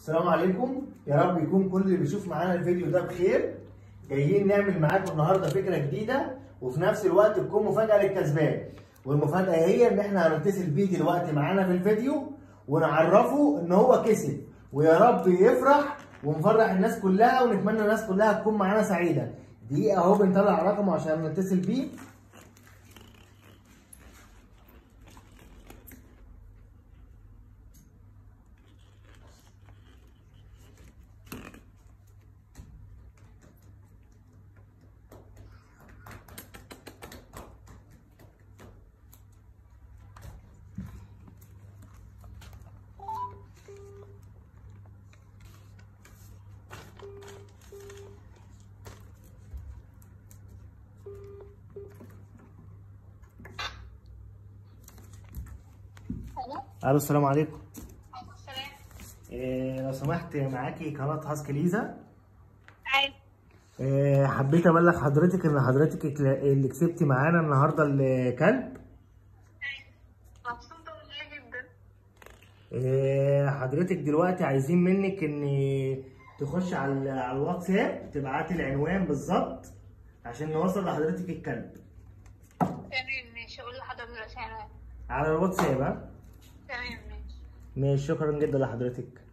السلام عليكم يا رب يكون كل اللي بيشوف معانا الفيديو ده بخير جايين نعمل معاكم النهارده فكره جديده وفي نفس الوقت تكون مفاجاه للكسبان والمفاجاه هي ان احنا هنتصل بيه دلوقتي معانا في الفيديو ونعرفه ان هو كسب ويا رب يفرح ونفرح الناس كلها ونتمنى الناس كلها تكون معانا سعيده دقيقه اهو بنطلع رقمه عشان نتصل بيه الو الو السلام عليكم سلام إيه لو سمحت معاكي قناه هاسكي ليزا ايوه إيه حبيت ابلغ حضرتك ان حضرتك اللي كسبتي معانا النهارده الكلب مبسوطة والله جدا إيه حضرتك دلوقتي عايزين منك ان تخش على على الواتساب تبعتي العنوان بالظبط عشان نوصل لحضرتك الكلب تمام ماشي اقول لحضرتك دلوقتي عنوان على الواتساب ها تمام ماشي ماشي شكرا جدا لحضرتك